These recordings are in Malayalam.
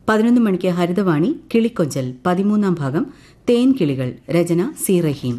പതിനൊന്ന് മണിക്ക് ഹരിതവാണി കിളിക്കൊഞ്ചൽ പതിമൂന്നാം ഭാഗം തേൻ കിളികൾ രചന സി റഹീം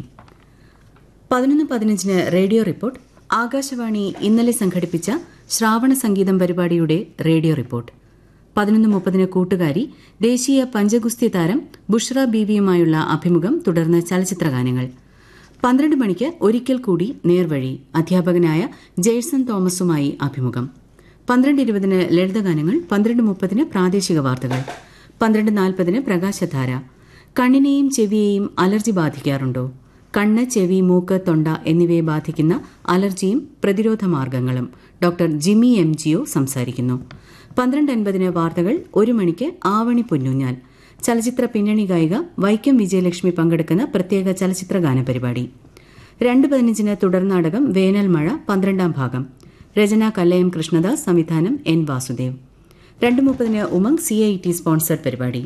പതിനൊന്ന് പതിനഞ്ചിന് റേഡിയോ റിപ്പോർട്ട് ആകാശവാണി ഇന്നലെ സംഘടിപ്പിച്ച ശ്രാവണ സംഗീതം പരിപാടിയുടെ റേഡിയോ റിപ്പോർട്ട് പതിനൊന്ന് മുപ്പതിന് കൂട്ടുകാരി ദേശീയ പഞ്ചഗുസ്തി താരം ബുഷ്ര ബീവിയുമായുള്ള അഭിമുഖം തുടർന്ന് ചലച്ചിത്രഗാനങ്ങൾ പന്ത്രണ്ട് മണിക്ക് ഒരിക്കൽ കൂടി നേർവഴി അധ്യാപകനായ ജെയ്സൺ തോമസുമായി അഭിമുഖം പന്ത്രണ്ട് ഇരുപതിന് ലളിതഗാനങ്ങൾ പന്ത്രണ്ട് മുപ്പതിന് പ്രാദേശിക വാർത്തകൾ പന്ത്രണ്ട് നാൽപ്പതിന് പ്രകാശധാര കണ്ണിനെയും ചെവിയെയും അലർജി ബാധിക്കാറുണ്ടോ കണ്ണ് ചെവി മൂക്ക് തൊണ്ട എന്നിവയെ ബാധിക്കുന്ന അലർജിയും പ്രതിരോധ മാർഗങ്ങളും ഡോക്ടർ ജിമ്മി എം ജിഒ സംസാരിക്കുന്നു പന്ത്രണ്ട് അൻപതിന് വാർത്തകൾ ഒരു മണിക്ക് ആവണി പൊന്നൂഞ്ഞാൽ ചലച്ചിത്ര പിന്നണി ഗായിക വൈക്കം വിജയലക്ഷ്മി പങ്കെടുക്കുന്ന പ്രത്യേക ചലച്ചിത്ര ഗാന പരിപാടി രണ്ട് പതിനഞ്ചിന് തുടർനാടകം വേനൽ മഴ പന്ത്രണ്ടാം ഭാഗം രചന കല്ലയം കൃഷ്ണദാസ് സംവിധാനം എൻ വാസുദേവ് രണ്ട് മുപ്പതിന് Umang C I T sponsored പരിപാടി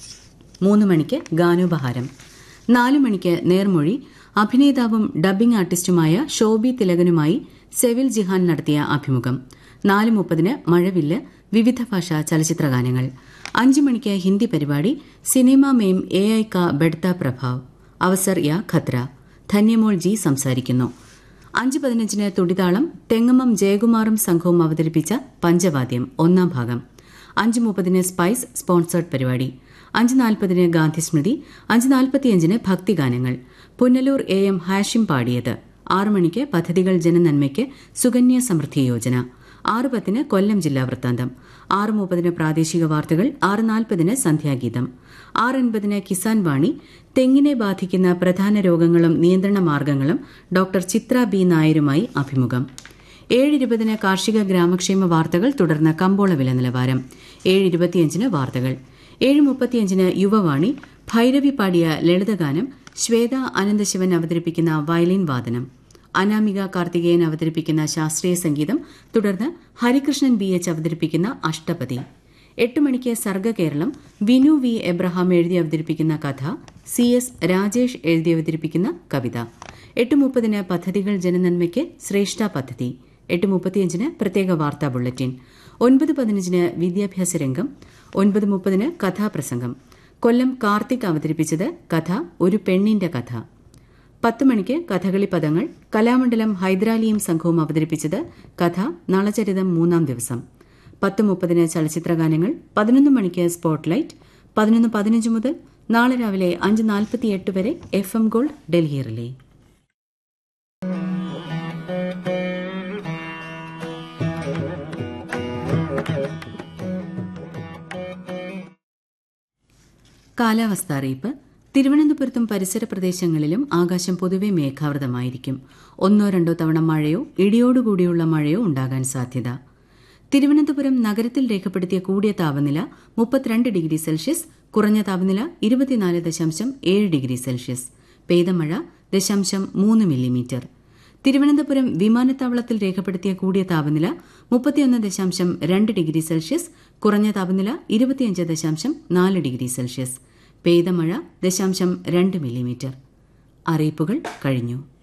മൂന്ന് മണിക്ക് ഗാനോപഹാരം നാല് മണിക്ക് നേർമൊഴി അഭിനേതാവും ഡബ്ബിംഗ് ആർട്ടിസ്റ്റുമായ ഷോബി തിലകനുമായി സെവിൽ ജിഹാൻ നടത്തിയ അഭിമുഖം നാല് മുപ്പതിന് മഴവില്ല് വിവിധ ഭാഷാ ചലച്ചിത്രഗാനങ്ങൾ അഞ്ച് മണിക്ക് ഹിന്ദി പരിപാടി സിനിമ മെയിം എ ഐ കാ ബെഡ്ത പ്രഭാവ് അവസർ യാ ഖത്ര ധന്യമോൾ ജി സംസാരിക്കുന്നു അഞ്ച് പതിനഞ്ചിന് തുടിതാളം തെങ്ങമം ജയകുമാറും സംഘവും അവതരിപ്പിച്ച പഞ്ചവാദ്യം ഒന്നാം ഭാഗം അഞ്ച് മുപ്പതിന് സ്പൈസ് സ്പോൺസേഡ് പരിപാടി അഞ്ച് നാൽപ്പതിന് ഗാന്ധി സ്മൃതി അഞ്ച് നാൽപ്പത്തിയഞ്ചിന് ഭക്തിഗാനങ്ങൾ പുനലൂർ എ എം ഹാഷിം പാടിയത് ആറു മണിക്ക് പദ്ധതികൾ ജനനന്മയ്ക്ക് സുകന്യ സമൃദ്ധി യോജന ആറ് പത്തിന് കൊല്ലം ജില്ലാ വൃത്താന്തം ആറ് മുപ്പതിന് പ്രാദേശിക വാർത്തകൾ ആറ് നാൽപ്പതിന് സന്ധ്യാഗീതം ആറ് അൻപതിന് കിസാൻ വാണി തെങ്ങിനെ ബാധിക്കുന്ന പ്രധാന രോഗങ്ങളും നിയന്ത്രണ മാർഗങ്ങളും ഡോക്ടർ ചിത്ര ബി നായരുമായി അഭിമുഖം ഏഴ് ഇരുപതിന് കാർഷിക ഗ്രാമക്ഷേമ വാർത്തകൾ തുടർന്ന് കമ്പോള വില നിലവാരം ഏഴ് ഇരുപത്തിയഞ്ചിന് വാർത്തകൾ ഏഴ് മുപ്പത്തിയഞ്ചിന് യുവവാണി ഭൈരവി പാടിയ ലളിതഗാനം ശ്വേത അനന്തശിവൻ അവതരിപ്പിക്കുന്ന വയലിൻ വാദനം അനാമിക കാർത്തികേയൻ അവതരിപ്പിക്കുന്ന ശാസ്ത്രീയ സംഗീതം തുടർന്ന് ഹരികൃഷ്ണൻ ബി എച്ച് അവതരിപ്പിക്കുന്ന അഷ്ടപതി എട്ട് മണിക്ക് സർഗകേരളം വിനു വി എബ്രഹാം എഴുതി അവതരിപ്പിക്കുന്ന കഥ സി എസ് രാജേഷ് എഴുതി അവതരിപ്പിക്കുന്ന കവിത എട്ട് മുപ്പതിന് പദ്ധതികൾ ജനനന്മയ്ക്ക് ശ്രേഷ്ഠ പദ്ധതി എട്ട് മുപ്പത്തിയഞ്ചിന് പ്രത്യേക വാർത്താ ബുള്ളറ്റിൻ ഒൻപത് പതിനഞ്ചിന് വിദ്യാഭ്യാസ രംഗം ഒൻപത് മുപ്പതിന് കഥാപ്രസംഗം കൊല്ലം കാർത്തിക് അവതരിപ്പിച്ചത് കഥ ഒരു പെണ്ണിന്റെ കഥ പത്ത് മണിക്ക് കഥകളി പദങ്ങൾ കലാമണ്ഡലം ഹൈദരാലിയും സംഘവും അവതരിപ്പിച്ചത് കഥ നളചരിതം മൂന്നാം ദിവസം പത്ത് മുപ്പതിന് ചലച്ചിത്രഗാനങ്ങൾ പതിനൊന്ന് മണിക്ക് സ്പോട്ട്ലൈറ്റ് പതിനൊന്ന് പതിനഞ്ച് മുതൽ നാളെ രാവിലെ അഞ്ച് നാൽപ്പത്തിയെട്ട് വരെ F M gold Delhi relay കാലാവസ്ഥ അറിയിപ്പ് തിരുവനന്തപുരത്തും പരിസര പ്രദേശങ്ങളിലും ആകാശം പൊതുവെ മേഘാവൃതമായിരിക്കും ഒന്നോ രണ്ടോ തവണ മഴയോ ഇടിയോടുകൂടിയുള്ള മഴയോ ഉണ്ടാകാൻ സാധ്യത തിരുവനന്തപുരം നഗരത്തിൽ രേഖപ്പെടുത്തിയ കൂടിയ താപനില മുപ്പത്തിരണ്ട് ഡിഗ്രി സെൽഷ്യസ് കുറഞ്ഞ താപനില ഇരുപത്തിനാല് ദശാംശം ഏഴ് ഡിഗ്രി സെൽഷ്യസ് പെയ്ത മഴ ദശാംശം മൂന്ന് മില്ലിമീറ്റർ തിരുവനന്തപുരം വിമാനത്താവളത്തിൽ രേഖപ്പെടുത്തിയ കൂടിയ താപനില മുപ്പത്തിയൊന്ന് ദശാംശം രണ്ട് ഡിഗ്രി സെൽഷ്യസ് കുറഞ്ഞ താപനില ഇരുപത്തിയഞ്ച് ദശാംശം നാല് ഡിഗ്രി സെൽഷ്യസ് പെയ്ത മഴ ദശാംശം രണ്ട് മില്ലിമീറ്റർ അറിയിപ്പുകൾ കഴിഞ്ഞു